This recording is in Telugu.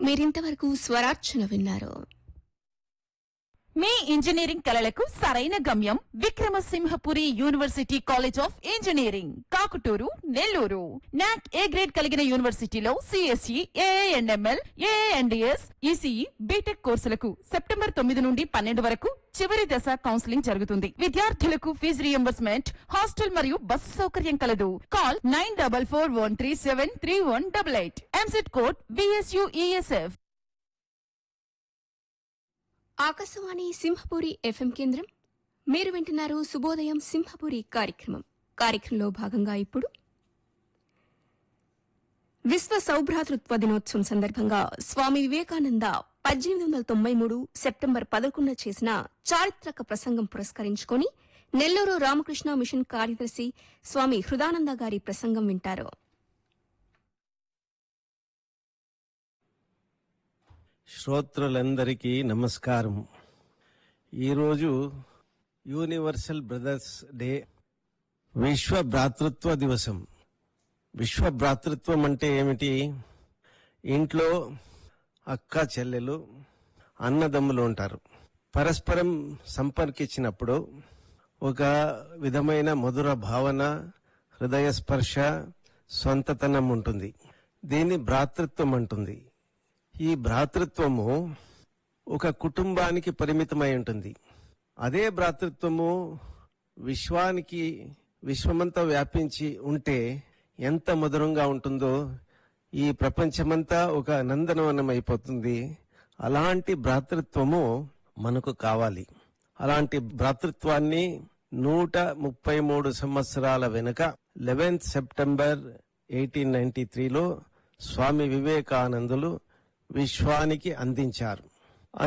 మీరింతవరకు స్వరార్చన విన్నారు మీ ఇంజనీరింగ్ కలలకు సరైన గమ్యం Vikramasimhapuri university college of engineering Kakuturu Nellore NAAC A grade కలిగిన యూనివర్సిటీలో CSE AIML AIDS ECE BTech కోర్సులకు సెప్టెంబర్ తొమ్మిది నుండి పన్నెండు వరకు చివరి దశ కౌన్సిలింగ్ జరుగుతుంది విద్యార్థులకు ఫీజు రియంబర్స్మెంట్ హాస్టల్ మరియు బస్సు సౌకర్యం కలదు call nine double four one three seven three one double eight EAMCET code BSUESF Akashvani Simhapuri FM కేంద్రం మీరు వింటున్నారు శుభోదయం సింహపురి కార్యక్రమం కార్యక్రమంలో భాగంగా ఇప్పుడు విశ్వ సౌభ్రాతృత్వ దినోత్సవం సందర్భంగా స్వామి వివేకానంద పద్దెనిమిది వందల తొంభై మూడు సెప్టెంబర్ పదకొండున చేసిన చారిత్రక ప్రసంగం పురస్కరించుకొని నెల్లూరు రామకృష్ణ మిషన్ కార్యదర్శి స్వామి హృదానంద గారి ప్రసంగం వింటారు శ్రోతృలందరికీ నమస్కారం ఈరోజు యూనివర్సల్ బ్రదర్స్ డే విశ్వ భ్రాతృత్వ దివసం విశ్వ భ్రాతృత్వం అంటే ఏమిటి ఇంట్లో అక్క చెల్లెలు అన్నదమ్ములు ఉంటారు పరస్పరం సంపర్కించినప్పుడు ఒక విధమైన మధుర భావన హృదయ స్పర్శ సొంతతనం ఉంటుంది దీన్ని భ్రాతృత్వం అంటుంది ఈ భ్రాతృత్వము ఒక కుటుంబానికి పరిమితమై ఉంటుంది అదే భ్రాతృత్వము విశ్వానికి విశ్వమంతా వ్యాపించి ఉంటే ఎంత మధురంగా ఉంటుందో ఈ ప్రపంచమంతా ఒక నందనవనం అయిపోతుంది అలాంటి భ్రాతృత్వము మనకు కావాలి అలాంటి భ్రాతృత్వాన్ని నూట ముప్పై మూడు సంవత్సరాల వెనుక లెవెన్త్ సెప్టెంబర్ ఎయిటీన్ నైన్టీ త్రీలో స్వామి వివేకానందులు విశ్వానికి అందించారు